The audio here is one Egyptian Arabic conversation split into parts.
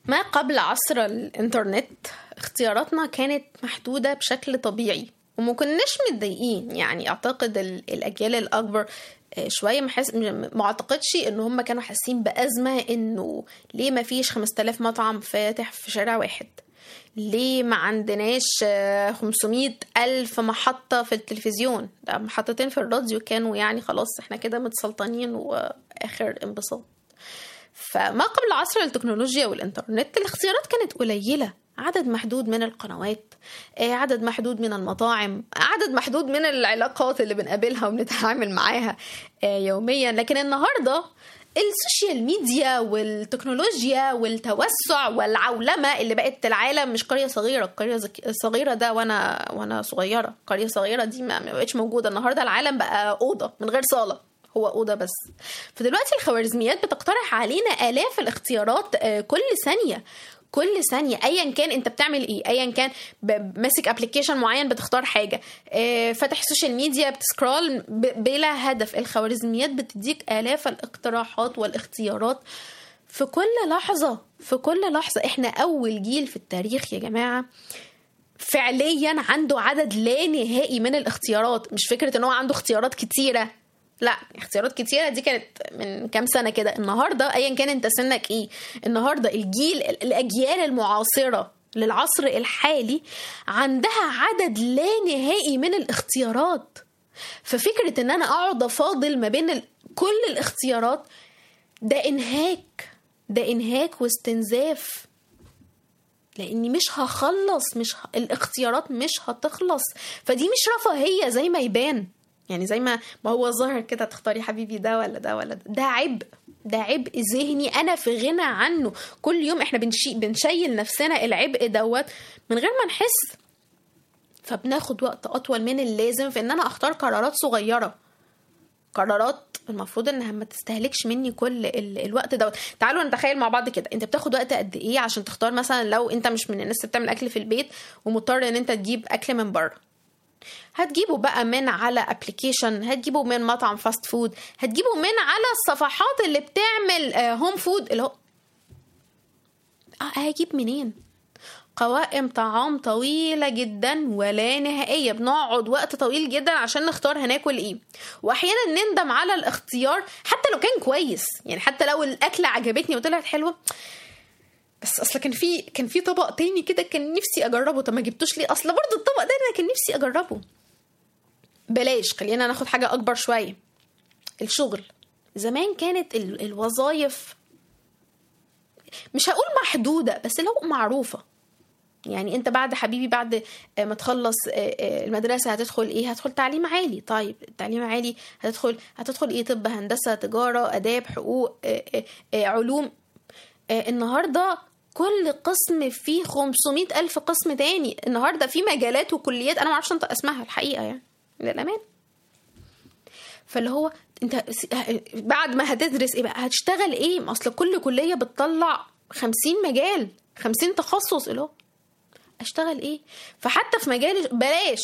ما قبل عصر الانترنت اختياراتنا كانت محدودة بشكل طبيعي وما كناش متضايقين يعني اعتقد ال- الاجيال الاكبر آه، شويه محس... م- ما اعتقدش ان هم كانوا حاسين بازمه انه ليه ما فيش 5000 مطعم فاتح في شارع واحد ليه ما عندناش آه، 500 ألف محطة في التلفزيون ده محطتين في الراديو كانوا يعني خلاص احنا كده متسلطنين وآخر انبساط فما قبل عصر التكنولوجيا والإنترنت الاختيارات كانت قليلة عدد محدود من القنوات آه، عدد محدود من المطاعم عدد محدود من العلاقات اللي بنقابلها وبنتعامل معاها آه، يوميا لكن النهارده السوشيال ميديا والتكنولوجيا والتوسع والعولمه اللي بقت العالم مش قريه صغيره القريه زك- الصغيره ده وانا وانا صغيره قريه صغيره دي ما ما بقتش موجوده النهارده العالم بقى اوضه من غير صاله هو اوضه بس فدلوقتي الخوارزميات بتقترح علينا الاف الاختيارات آه، كل ثانيه كل ثانية أيا كان أنت بتعمل إيه أيا كان ب- ماسك أبلكيشن معين بتختار حاجة آه، فاتح سوشيال ميديا بتسكرول ب- بلا هدف الخوارزميات بتديك آلاف الاقتراحات والاختيارات في كل لحظة في كل لحظة إحنا أول جيل في التاريخ يا جماعة فعليا عنده عدد لا نهائي من الاختيارات مش فكرة ان هو عنده اختيارات كتيرة لا اختيارات كتيرة دي كانت من كام سنة كده النهاردة ايا كان انت سنك ايه النهاردة الجيل الاجيال المعاصرة للعصر الحالي عندها عدد لا نهائي من الاختيارات ففكرة ان انا اقعد افاضل ما بين ال- كل الاختيارات ده انهاك ده انهاك واستنزاف لاني مش هخلص مش ه... الاختيارات مش هتخلص فدي مش رفاهيه زي ما يبان يعني زي ما ما هو ظاهر كده تختاري حبيبي ده ولا ده ولا ده ده عبء ده عبء ذهني انا في غنى عنه كل يوم احنا بنشي... بنشيل نفسنا العبء دوت من غير ما نحس فبناخد وقت اطول من اللازم في ان انا اختار قرارات صغيره قرارات المفروض انها ما تستهلكش مني كل ال... الوقت دوت تعالوا نتخيل مع بعض كده انت بتاخد وقت قد ايه عشان تختار مثلا لو انت مش من الناس اللي بتعمل اكل في البيت ومضطر ان انت تجيب اكل من بره هتجيبه بقى من على ابلكيشن هتجيبه من مطعم فاست فود هتجيبه من على الصفحات اللي بتعمل هوم فود اللي هو اه هجيب منين قوائم طعام طويلة جدا ولا نهائية بنقعد وقت طويل جدا عشان نختار هناكل ايه واحيانا نندم على الاختيار حتى لو كان كويس يعني حتى لو الاكلة عجبتني وطلعت حلوة بس اصل كان في كان في طبق تاني كده كان نفسي اجربه طب ما جبتوش ليه اصل برضه الطبق ده انا كان نفسي اجربه بلاش خلينا ناخد حاجة اكبر شوية الشغل زمان كانت ال- الوظائف مش هقول محدودة بس لو معروفة يعني انت بعد حبيبي بعد ما تخلص المدرسة هتدخل ايه هتدخل تعليم عالي طيب تعليم عالي هتدخل هتدخل ايه طب هندسة تجارة اداب حقوق علوم النهاردة كل قسم فيه 500 ألف قسم تاني النهاردة في مجالات وكليات أنا معرفش انطق اسمها الحقيقة يعني للأمان فاللي هو انت بعد ما هتدرس ايه بقى هتشتغل ايه ما اصل كل كلية بتطلع 50 مجال 50 تخصص اللي هو اشتغل ايه فحتى في مجال بلاش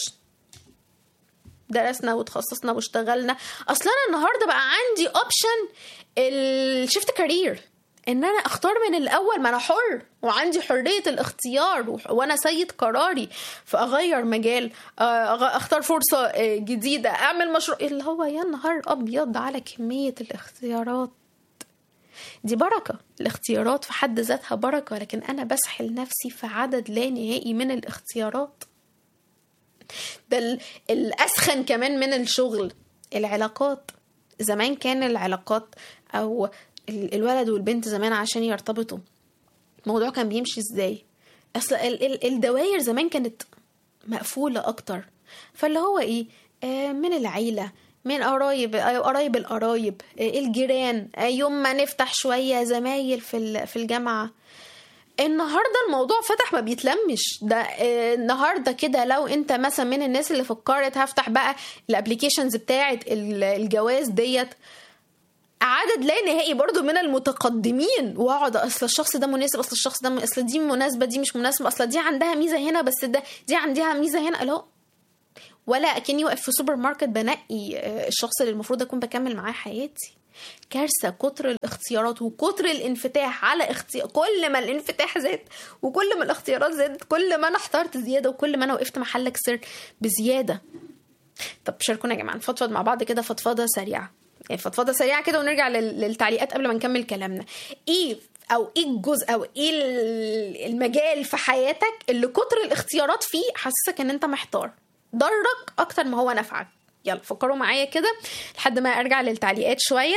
درسنا وتخصصنا واشتغلنا اصلا انا النهارده بقى عندي اوبشن الشيفت كارير ان انا اختار من الاول ما انا حر وعندي حريه الاختيار وانا سيد قراري فاغير مجال اختار فرصه جديده اعمل مشروع اللي هو يا نهار ابيض على كميه الاختيارات دي بركة الاختيارات في حد ذاتها بركة لكن أنا بسحل نفسي في عدد لا نهائي من الاختيارات ده الأسخن كمان من الشغل العلاقات زمان كان العلاقات أو الولد والبنت زمان عشان يرتبطوا الموضوع كان بيمشي ازاي اصل الدواير زمان كانت مقفولة اكتر فاللي هو ايه آه من العيلة من قرايب قرايب القرايب الجيران يوم ما نفتح شوية زمايل في في الجامعة النهارده الموضوع فتح ما بيتلمش ده النهارده كده لو انت مثلا من الناس اللي فكرت هفتح بقى الابلكيشنز بتاعه الجواز ديت عدد لا نهائي برضو من المتقدمين واقعد اصل الشخص ده مناسب اصل الشخص ده اصل دي مناسبه دي مش مناسبه اصل دي عندها ميزه هنا بس ده دي عندها ميزه هنا لا ولا اكني واقف في سوبر ماركت بنقي الشخص اللي المفروض اكون بكمل معاه حياتي كارثه كتر الاختيارات وكتر الانفتاح على اختيار كل ما الانفتاح زاد وكل ما الاختيارات زادت كل ما انا احترت زياده وكل ما انا وقفت محلك سر بزياده طب شاركونا يا جماعه نفضفض مع بعض كده فضفضه سريعه يعني فضفضه سريعه كده ونرجع لل- للتعليقات قبل ما نكمل كلامنا ايه او ايه الجزء او ايه ال- المجال في حياتك اللي كتر الاختيارات فيه حاسسك ان انت محتار ضرك اكتر ما هو نفعك يلا فكروا معايا كده لحد ما ارجع للتعليقات شويه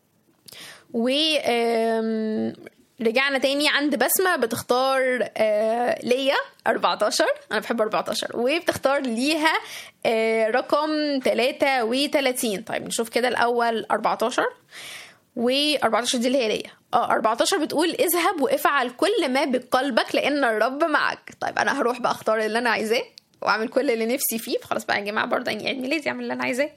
و آم، رجعنا تاني عند بسمة بتختار آه، ليا 14 أنا بحب 14 وبتختار ليها آه، رقم 33 طيب نشوف كده الأول 14 و 14 دي اللي هي ليا اه 14 بتقول اذهب وافعل كل ما بقلبك لان الرب معك طيب انا هروح بقى اختار اللي انا عايزاه واعمل كل اللي نفسي فيه خلاص بقى يا جماعه برضه يعني عيد ميلادي اعمل اللي انا عايزاه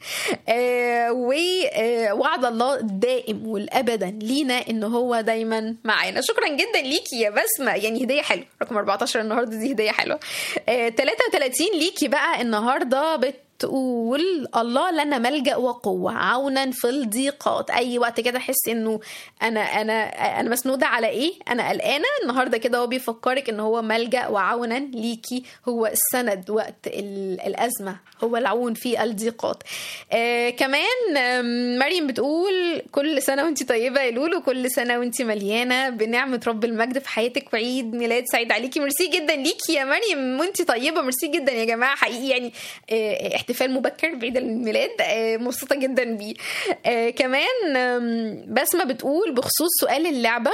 آه ووعد الله الدائم والابدا لينا ان هو دايما معانا شكرا جدا ليكي يا بسمه يعني هديه حلوه رقم 14 النهارده دي هديه حلوه آه 33 ليكي بقى النهارده بت تقول الله لنا ملجأ وقوة عونا في الضيقات أي وقت كده أحس إنه أنا أنا أنا مسنودة على إيه أنا قلقانة النهاردة كده هو بيفكرك إن هو ملجأ وعونا ليكي هو السند وقت ال- الأزمة هو العون في الضيقات آه كمان آم، مريم بتقول كل سنة وانت طيبة يا لولو كل سنة وانت مليانة بنعمة رب المجد في حياتك وعيد ميلاد سعيد عليكي ميرسي جدا ليكي يا مريم وانت طيبة ميرسي جدا يا جماعة حقيقي يعني آه، احتفال مبكر بعيد الميلاد آه، مبسوطة جدا بيه آه، كمان آم، بسمة بتقول بخصوص سؤال اللعبة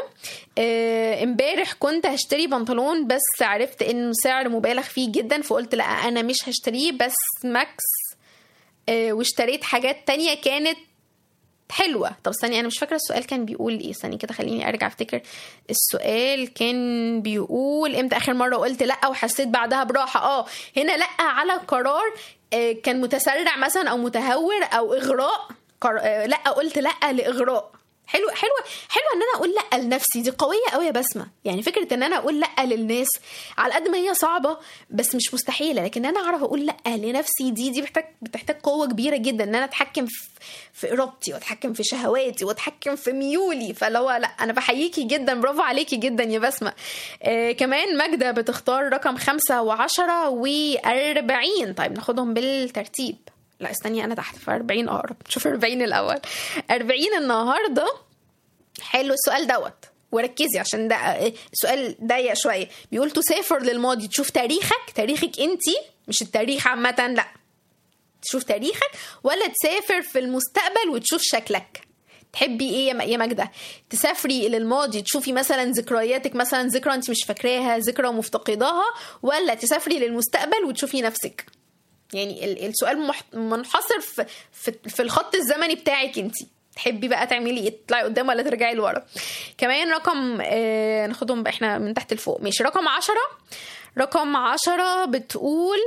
آه، امبارح كنت هشتري بنطلون بس عرفت انه سعر مبالغ فيه جدا فقلت لا انا مش هشتريه بس ماكس آه، واشتريت حاجات تانية كانت حلوة طب استني انا مش فاكرة السؤال كان بيقول ايه استني كده خليني ارجع افتكر السؤال كان بيقول امتى اخر مرة قلت لا وحسيت بعدها براحة اه هنا لا على قرار آه، كان متسرع مثلا او متهور او اغراء قر... آه، لا قلت لا لاغراء حلو حلوه حلوه ان انا اقول لا لنفسي دي قويه قوي يا بسمه يعني فكره ان انا اقول لا للناس على قد ما هي صعبه بس مش مستحيله لكن انا اعرف اقول لا لنفسي دي دي بتحتاج بتحتاج قوه كبيره جدا ان انا اتحكم في في ارادتي واتحكم في شهواتي واتحكم في ميولي فلو لا انا بحييكي جدا برافو عليكي جدا يا بسمه آه كمان ماجده بتختار رقم خمسة وعشرة وأربعين طيب ناخدهم بالترتيب لا استني انا تحت ف 40 اقرب شوف 40 الاول 40 النهارده حلو السؤال دوت وركزي عشان ده السؤال ضيق شويه بيقول تسافر للماضي تشوف تاريخك تاريخك انت مش التاريخ عامه لا تشوف تاريخك ولا تسافر في المستقبل وتشوف شكلك تحبي ايه يا م- يا ماجده تسافري للماضي تشوفي مثلا ذكرياتك مثلا ذكرى انت مش فاكراها ذكرى مفتقداها ولا تسافري للمستقبل وتشوفي نفسك يعني ال- السؤال مح- منحصر في, في, في الخط الزمني بتاعك انت تحبي بقى تعملي ايه تطلعي قدام ولا ترجعي لورا كمان رقم آه ناخدهم بقى احنا من تحت لفوق ماشي رقم عشرة رقم عشرة بتقول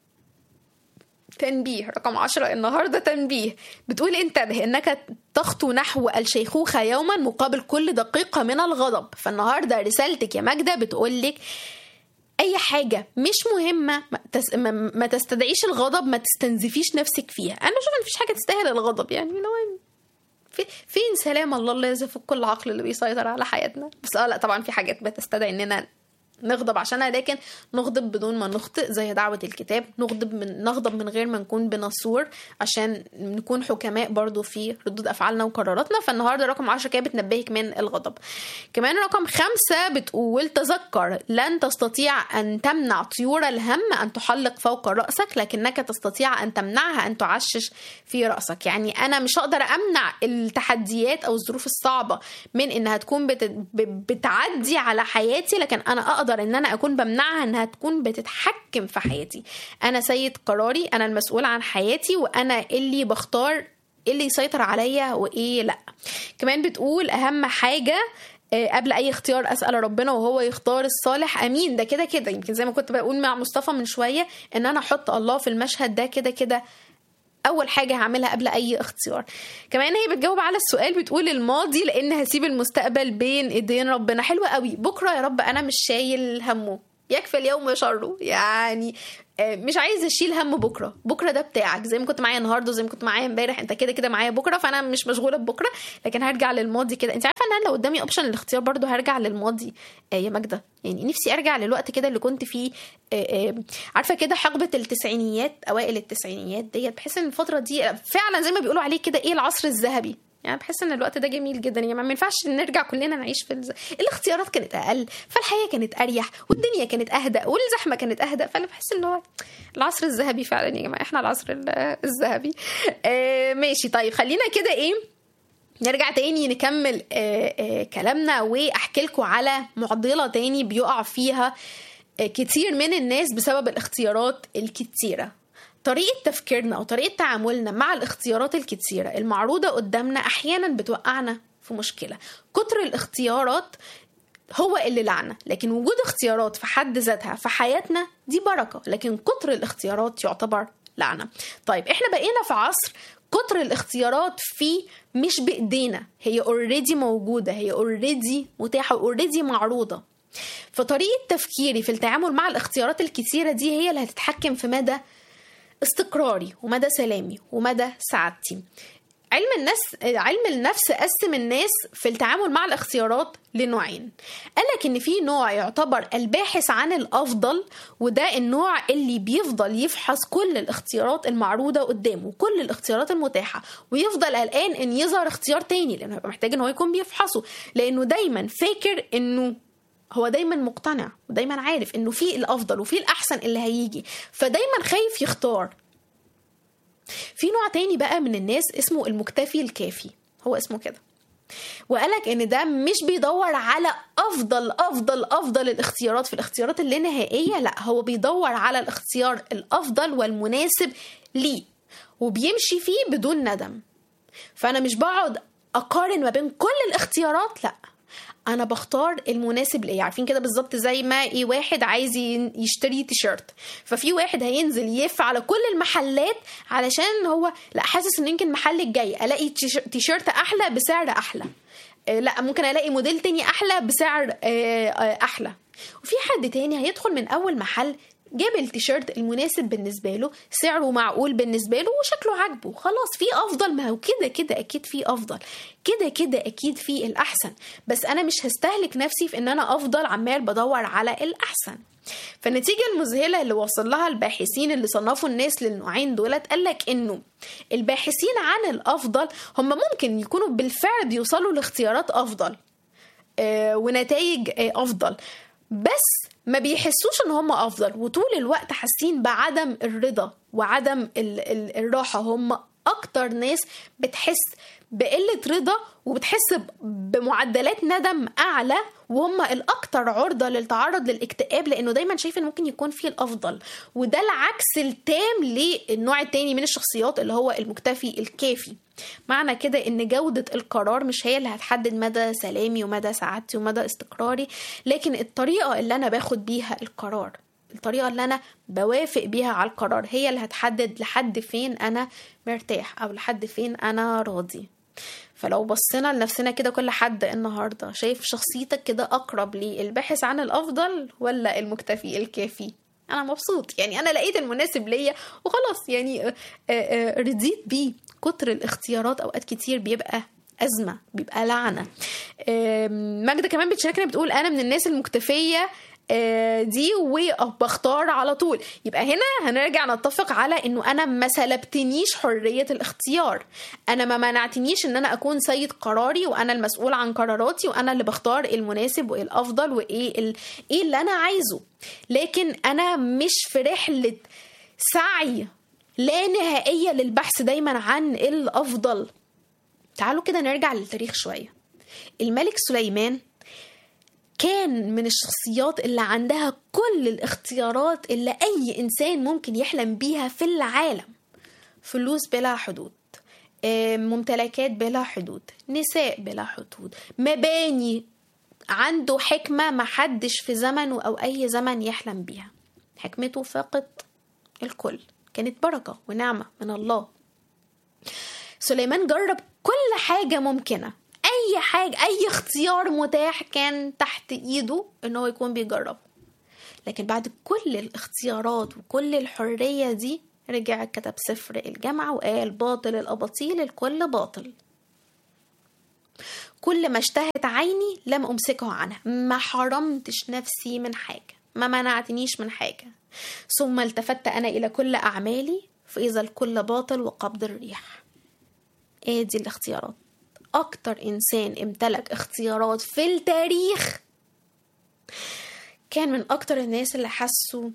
تنبيه رقم عشرة النهاردة تنبيه بتقول انتبه انك تخطو نحو الشيخوخة يوما مقابل كل دقيقة من الغضب فالنهاردة رسالتك يا ماجدة بتقولك اي حاجه مش مهمه ما, تس... ما... ما تستدعيش الغضب ما تستنزفيش نفسك فيها انا بشوف ان مفيش حاجه تستاهل الغضب يعني لو في فين سلام الله اللي يزف كل عقل اللي بيسيطر على حياتنا بس اه لا طبعا في حاجات بتستدعي اننا نغضب عشانها لكن نغضب بدون ما نخطئ زي دعوة الكتاب نغضب من نغضب من غير ما نكون بنصور عشان نكون حكماء برضو في ردود أفعالنا وقراراتنا فالنهاردة رقم عشرة كده بتنبهك من الغضب كمان رقم خمسة بتقول تذكر لن تستطيع أن تمنع طيور الهم أن تحلق فوق رأسك لكنك تستطيع أن تمنعها أن تعشش في رأسك يعني أنا مش هقدر أمنع التحديات أو الظروف الصعبة من إنها تكون بت... ب- بتعدي على حياتي لكن أنا أقدر إن أنا أكون بمنعها إنها تكون بتتحكم في حياتي أنا سيد قراري أنا المسؤول عن حياتي وأنا اللي بختار ايه اللي يسيطر عليا وايه لا كمان بتقول اهم حاجه آه، قبل اي اختيار اسال ربنا وهو يختار الصالح امين ده كده كده يمكن زي ما كنت بقول مع مصطفى من شويه ان انا احط الله في المشهد ده كده كده اول حاجه هعملها قبل اي اختيار كمان هي بتجاوب على السؤال بتقول الماضي لان هسيب المستقبل بين ايدين ربنا حلوه قوي بكره يا رب انا مش شايل همه يكفي اليوم شره يعني آه، مش عايز اشيل هم بكره بكره ده بتاعك زي ما كنت معايا النهارده زي ما كنت معايا امبارح انت كده كده معايا بكره فانا مش مشغوله ببكره لكن هرجع للماضي كده انت عارفه ان انا لو قدامي اوبشن الاختيار برضو هرجع للماضي آه يا ماجده يعني نفسي ارجع للوقت كده اللي كنت فيه آه آه عارفه كده حقبه التسعينيات اوائل التسعينيات ديت بحس ان الفتره دي فعلا زي ما بيقولوا عليه كده ايه العصر الذهبي يعني بحس ان الوقت ده جميل جدا يعني ما ينفعش نرجع كلنا نعيش في الز... الاختيارات كانت اقل فالحياه كانت اريح والدنيا كانت اهدى والزحمه كانت اهدى فانا بحس ان هو العصر الذهبي فعلا يا جماعه احنا العصر الذهبي آه ماشي طيب خلينا كده ايه نرجع تاني نكمل آه آه كلامنا واحكي لكم على معضله تاني بيقع فيها آه كتير من الناس بسبب الاختيارات الكتيره طريقة تفكيرنا أو طريقة تعاملنا مع الاختيارات الكتيرة المعروضة قدامنا أحيانا بتوقعنا في مشكلة كتر الاختيارات هو اللي لعنة لكن وجود اختيارات في حد ذاتها في حياتنا دي بركة لكن كتر الاختيارات يعتبر لعنة طيب احنا بقينا في عصر كتر الاختيارات فيه مش بإيدينا هي اوريدي موجودة هي اوريدي متاحة اوريدي معروضة فطريقة تفكيري في التعامل مع الاختيارات الكتيرة دي هي اللي هتتحكم في مدى استقراري ومدى سلامي ومدى سعادتي علم النفس علم النفس قسم الناس في التعامل مع الاختيارات لنوعين قالك ان في نوع يعتبر الباحث عن الافضل وده النوع اللي بيفضل يفحص كل الاختيارات المعروضه قدامه كل الاختيارات المتاحه ويفضل قلقان ان يظهر اختيار تاني لانه هيبقى محتاج ان هو يكون بيفحصه لانه دايما فاكر انه هو دايما مقتنع ودايما عارف انه في الافضل وفي الاحسن اللي هيجي فدايما خايف يختار في نوع تاني بقى من الناس اسمه المكتفي الكافي هو اسمه كده وقالك ان ده مش بيدور على افضل افضل افضل الاختيارات في الاختيارات اللانهائيه لا هو بيدور على الاختيار الافضل والمناسب ليه وبيمشي فيه بدون ندم فانا مش بقعد اقارن ما بين كل الاختيارات لا انا بختار المناسب ليا عارفين كده بالظبط زي ما ايه واحد عايز يشتري تيشيرت ففي واحد هينزل يلف على كل المحلات علشان هو لا حاسس ان يمكن المحل الجاي الاقي تيشيرت احلى بسعر احلى لا ممكن الاقي موديل تاني احلى بسعر احلى وفي حد تاني هيدخل من اول محل جاب التيشيرت المناسب بالنسبه له سعره معقول بالنسبه له وشكله عاجبه خلاص في افضل ما هو كده كده اكيد في افضل كده كده اكيد في الاحسن بس انا مش هستهلك نفسي في ان انا افضل عمال بدور على الاحسن فالنتيجة المذهلة اللي وصل لها الباحثين اللي صنفوا الناس للنوعين دولت قالك انه الباحثين عن الافضل هم ممكن يكونوا بالفعل بيوصلوا لاختيارات افضل آه ونتائج آه افضل بس ما بيحسوش ان هم افضل وطول الوقت حاسين بعدم الرضا وعدم ال ال الراحه هم اكتر ناس بتحس بقله رضا وبتحس بمعدلات ندم اعلى وهم الاكتر عرضه للتعرض للاكتئاب لانه دايما شايف ان ممكن يكون فيه الافضل وده العكس التام للنوع التاني من الشخصيات اللي هو المكتفي الكافي معنى كده ان جودة القرار مش هي اللي هتحدد مدى سلامي ومدى سعادتي ومدى استقراري لكن الطريقة اللي انا باخد بيها القرار الطريقة اللي أنا بوافق بيها على القرار هي اللي هتحدد لحد فين أنا مرتاح أو لحد فين أنا راضي فلو بصينا لنفسنا كده كل حد النهاردة شايف شخصيتك كده أقرب للباحث عن الأفضل ولا المكتفي الكافي أنا مبسوط يعني أنا لقيت المناسب ليا وخلاص يعني رضيت بيه كتر الاختيارات أوقات كتير بيبقى أزمة بيبقى لعنة ماجدة كمان بتشاركنا بتقول أنا من الناس المكتفية دي وبختار على طول يبقى هنا هنرجع نتفق على انه انا ما سلبتنيش حريه الاختيار انا ما منعتنيش ان انا اكون سيد قراري وانا المسؤول عن قراراتي وانا اللي بختار المناسب وايه الافضل وايه ال... ايه اللي انا عايزه لكن انا مش في رحله سعي لا نهائيه للبحث دايما عن الافضل تعالوا كده نرجع للتاريخ شويه الملك سليمان كان من الشخصيات اللي عندها كل الاختيارات اللي أي إنسان ممكن يحلم بيها في العالم فلوس بلا حدود ممتلكات بلا حدود نساء بلا حدود مباني عنده حكمة محدش في زمنه أو أي زمن يحلم بيها حكمته فاقت الكل كانت بركة ونعمة من الله سليمان جرب كل حاجة ممكنة اي حاجه اي اختيار متاح كان تحت ايده ان هو يكون بيجربه لكن بعد كل الاختيارات وكل الحرية دي رجع كتب سفر الجامعة وقال باطل الأباطيل الكل باطل كل ما اشتهت عيني لم أمسكه عنها ما حرمتش نفسي من حاجة ما منعتنيش من حاجة ثم التفت أنا إلى كل أعمالي فإذا الكل باطل وقبض الريح إيه دي الاختيارات أكتر إنسان امتلك اختيارات في التاريخ كان من أكتر الناس اللي حسوا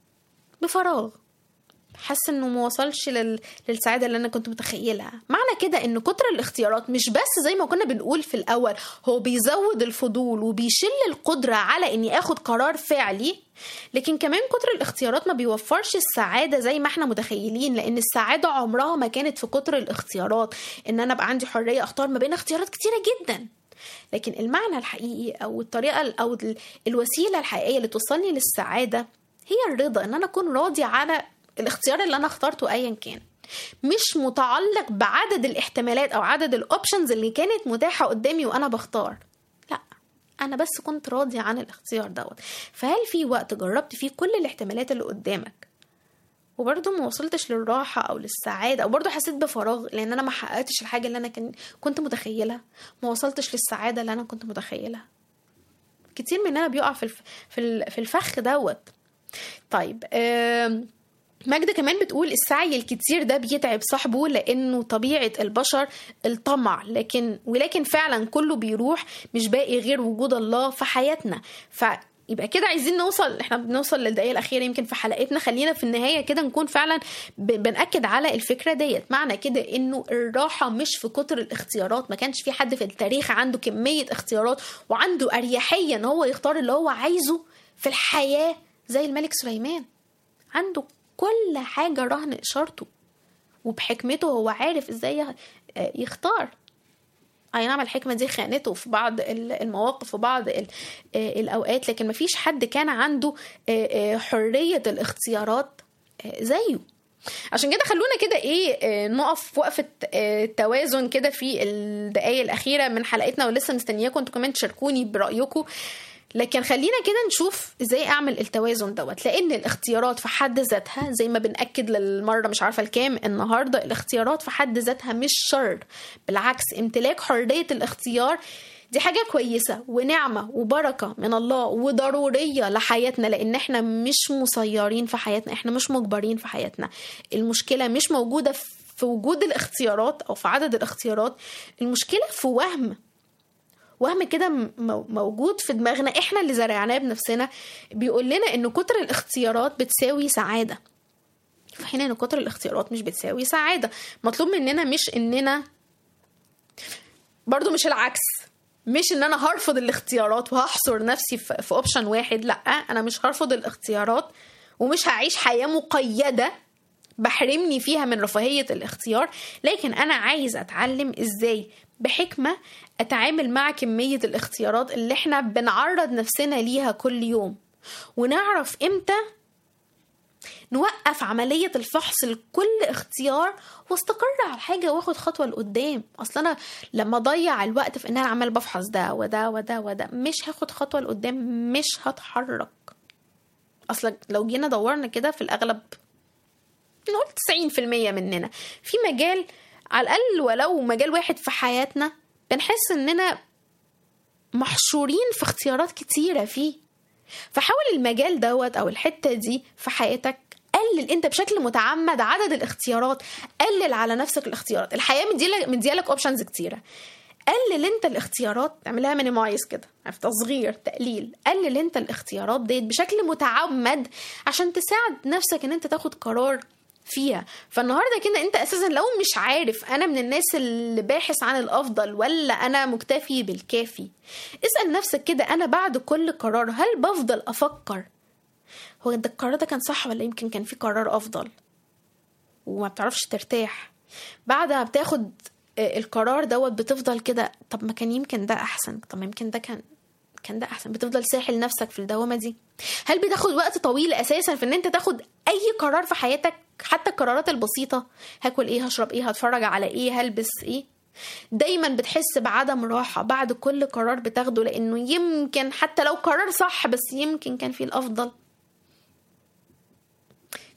بفراغ حاسه انه ما وصلش لل... للسعاده اللي انا كنت متخيلها معنى كده ان كتر الاختيارات مش بس زي ما كنا بنقول في الاول هو بيزود الفضول وبيشل القدره على اني اخد قرار فعلي لكن كمان كتر الاختيارات ما بيوفرش السعاده زي ما احنا متخيلين لان السعاده عمرها ما كانت في كتر الاختيارات ان انا ابقى عندي حريه اختار ما بين اختيارات كتيره جدا لكن المعنى الحقيقي او الطريقه او الوسيله الحقيقيه اللي توصلني للسعاده هي الرضا ان انا اكون راضي على الاختيار اللي انا اخترته ايا كان مش متعلق بعدد الاحتمالات او عدد الاوبشنز اللي كانت متاحه قدامي وانا بختار لا انا بس كنت راضي عن الاختيار دوت فهل في وقت جربت فيه كل الاحتمالات اللي قدامك وبرضه ما وصلتش للراحة أو للسعادة أو برضه حسيت بفراغ لأن أنا ما حققتش الحاجة اللي أنا كان كنت متخيلها ما وصلتش للسعادة اللي أنا كنت متخيلها كتير مننا بيقع في الف... في الفخ دوت طيب آه ماجدة كمان بتقول السعي الكتير ده بيتعب صاحبه لانه طبيعة البشر الطمع لكن ولكن فعلا كله بيروح مش باقي غير وجود الله في حياتنا ف يبقى كده عايزين نوصل احنا بنوصل للدقيقه الاخيره يمكن في حلقتنا خلينا في النهايه كده نكون فعلا بناكد على الفكره ديت معنى كده انه الراحه مش في كتر الاختيارات ما كانش في حد في التاريخ عنده كميه اختيارات وعنده اريحيه ان هو يختار اللي هو عايزه في الحياه زي الملك سليمان عنده كل حاجة رهن إشارته وبحكمته هو عارف إزاي يختار أي نعم الحكمة دي خانته في بعض المواقف في بعض الأوقات لكن مفيش حد كان عنده حرية الاختيارات زيه عشان كده خلونا كده ايه نقف وقفة توازن كده في الدقايق الأخيرة من حلقتنا ولسه مستنياكم انتوا كمان تشاركوني برأيكم لكن خلينا كده نشوف ازاي اعمل التوازن دوت لان الاختيارات في حد ذاتها زي ما بناكد للمره مش عارفه الكام النهارده الاختيارات في حد ذاتها مش شر بالعكس امتلاك حريه الاختيار دي حاجة كويسة ونعمة وبركة من الله وضرورية لحياتنا لأن احنا مش مسيرين في حياتنا احنا مش مجبرين في حياتنا المشكلة مش موجودة في وجود الاختيارات أو في عدد الاختيارات المشكلة في وهم وهم كده موجود في دماغنا احنا اللي زرعناه بنفسنا بيقول لنا ان كتر الاختيارات بتساوي سعاده في حين ان كتر الاختيارات مش بتساوي سعاده مطلوب مننا مش اننا برضو مش العكس مش ان انا هرفض الاختيارات وهحصر نفسي في اوبشن واحد لا انا مش هرفض الاختيارات ومش هعيش حياه مقيده بحرمني فيها من رفاهيه الاختيار لكن انا عايز اتعلم ازاي بحكمة أتعامل مع كمية الاختيارات اللي احنا بنعرض نفسنا ليها كل يوم ونعرف امتى نوقف عملية الفحص لكل اختيار واستقر على حاجة واخد خطوة لقدام أصل أنا لما أضيع الوقت في إن أنا عمال بفحص ده وده وده وده مش هاخد خطوة لقدام مش هتحرك أصلا لو جينا دورنا كده في الأغلب نقول 90% مننا في مجال على الأقل ولو مجال واحد في حياتنا بنحس إننا محشورين في اختيارات كتيرة فيه فحاول المجال دوت أو الحتة دي في حياتك قلل انت بشكل متعمد عدد الاختيارات قلل على نفسك الاختيارات الحياه مديلك مديالك اوبشنز كتيره قلل انت الاختيارات اعملها مينيمايز كده في تصغير تقليل قلل انت الاختيارات ديت بشكل متعمد عشان تساعد نفسك ان انت تاخد قرار فيها فالنهارده كده انت اساسا لو مش عارف انا من الناس اللي باحث عن الافضل ولا انا مكتفي بالكافي اسال نفسك كده انا بعد كل قرار هل بفضل افكر هو ده القرار ده كان صح ولا يمكن كان في قرار افضل وما بتعرفش ترتاح بعد ما بتاخد القرار دوت بتفضل كده طب ما كان يمكن ده احسن طب يمكن ده كان كان ده احسن بتفضل ساحل نفسك في الدوامه دي هل بتاخد وقت طويل اساسا في ان انت تاخد اي قرار في حياتك حتى القرارات البسيطه هاكل ايه هشرب ايه هتفرج على ايه هلبس ايه دايما بتحس بعدم راحة بعد كل قرار بتاخده لأنه يمكن حتى لو قرار صح بس يمكن كان فيه الأفضل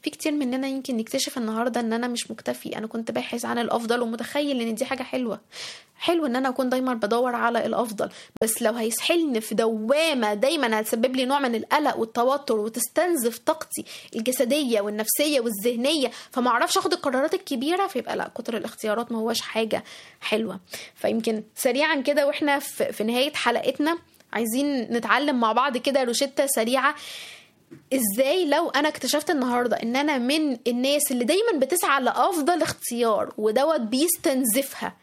في كتير مننا يمكن نكتشف النهارده ان انا مش مكتفي انا كنت باحث عن الافضل ومتخيل ان دي حاجه حلوه حلو ان انا اكون دايما بدور على الافضل بس لو هيسحلني في دوامه دايما هتسبب لي نوع من القلق والتوتر وتستنزف طاقتي الجسديه والنفسيه والذهنيه فما اعرفش اخد القرارات الكبيره فيبقى لا كتر الاختيارات ما هوش حاجه حلوه فيمكن سريعا كده واحنا في, في نهايه حلقتنا عايزين نتعلم مع بعض كده روشته سريعه ازاي لو انا اكتشفت النهارده ان انا من الناس اللي دايما بتسعى لافضل اختيار ودوت بيستنزفها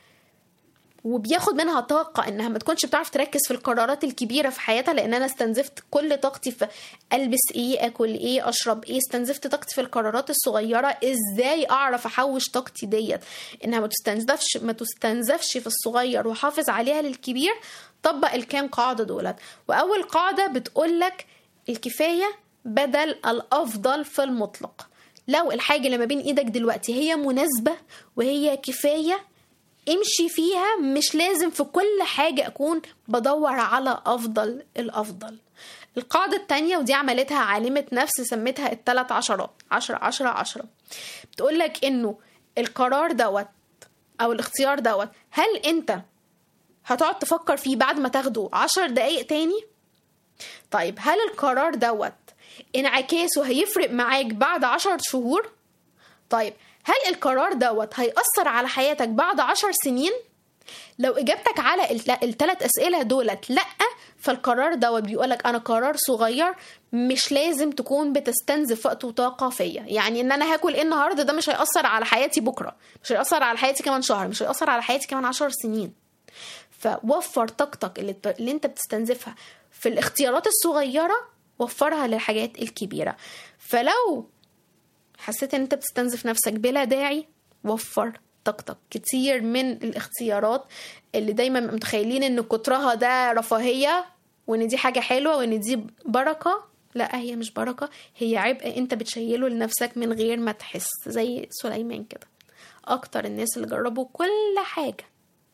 وبياخد منها طاقة انها ما تكونش بتعرف تركز في القرارات الكبيرة في حياتها لان انا استنزفت كل طاقتي في البس ايه اكل ايه اشرب ايه استنزفت طاقتي في القرارات الصغيرة ازاي اعرف احوش طاقتي ديت انها ما تستنزفش ما تستنزفش في الصغير واحافظ عليها للكبير طبق الكام قاعدة دولت واول قاعدة بتقولك الكفاية بدل الافضل في المطلق لو الحاجة اللي ما بين ايدك دلوقتي هي مناسبة وهي كفاية امشي فيها مش لازم في كل حاجة أكون بدور على أفضل الأفضل القاعدة التانية ودي عملتها عالمة نفس سمتها التلات عشرات عشرة عشرة عشرة بتقولك إنه القرار دوت أو الاختيار دوت هل أنت هتقعد تفكر فيه بعد ما تاخده عشر دقايق تاني طيب هل القرار دوت انعكاسه هيفرق معاك بعد عشر شهور طيب هل القرار دوت هيأثر على حياتك بعد عشر سنين؟ لو إجابتك على الثلاث أسئلة دولت لأ فالقرار دوت بيقولك أنا قرار صغير مش لازم تكون بتستنزف وقت وطاقة فيا يعني إن أنا هاكل إيه النهاردة ده مش هيأثر على حياتي بكرة مش هيأثر على حياتي كمان شهر مش هيأثر على حياتي كمان عشر سنين فوفر طاقتك اللي, اللي انت بتستنزفها في الاختيارات الصغيرة وفرها للحاجات الكبيرة فلو حسيت ان انت بتستنزف نفسك بلا داعي وفر طاقتك كتير من الاختيارات اللي دايما متخيلين ان كترها ده رفاهية وان دي حاجة حلوة وان دي بركة لا هي مش بركة هي عبء انت بتشيله لنفسك من غير ما تحس زي سليمان كده اكتر الناس اللي جربوا كل حاجة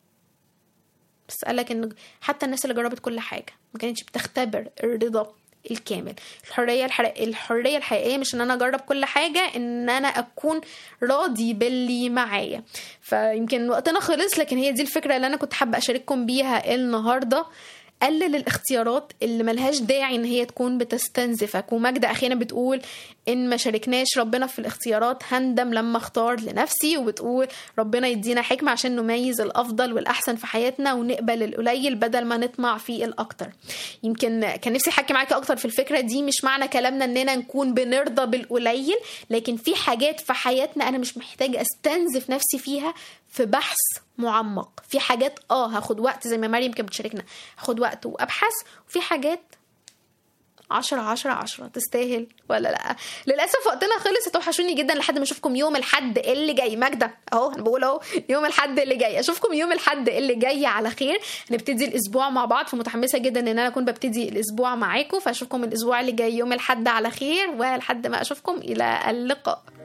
بس قالك ان حتى الناس اللي جربت كل حاجة ما كانتش بتختبر الرضا الكامل الحريه الحرق... الحريه الحقيقيه مش ان انا اجرب كل حاجه ان انا اكون راضي باللي معايا فيمكن وقتنا خلص لكن هي دي الفكره اللي انا كنت حابه اشارككم بيها النهارده قلل الاختيارات اللي ملهاش داعي ان هي تكون بتستنزفك وماجدة اخيرا بتقول ان ما شاركناش ربنا في الاختيارات هندم لما اختار لنفسي وبتقول ربنا يدينا حكمة عشان نميز الافضل والاحسن في حياتنا ونقبل القليل بدل ما نطمع في الاكتر يمكن كان نفسي احكي معاكي اكتر في الفكرة دي مش معنى كلامنا اننا نكون بنرضى بالقليل لكن في حاجات في حياتنا انا مش محتاجة استنزف نفسي فيها في بحث معمق في حاجات اه هاخد وقت زي ما مريم كانت بتشاركنا هاخد وقت وابحث وفي حاجات عشرة عشرة عشرة تستاهل ولا لا للأسف وقتنا خلص توحشوني جدا لحد ما أشوفكم يوم الحد اللي جاي ماجدة أهو أنا بقول أهو يوم الحد اللي جاي أشوفكم يوم الحد اللي جاي على خير نبتدي الأسبوع مع بعض فمتحمسة جدا إن أنا أكون ببتدي الأسبوع معاكم فأشوفكم الأسبوع اللي جاي يوم الحد على خير ولحد ما أشوفكم إلى اللقاء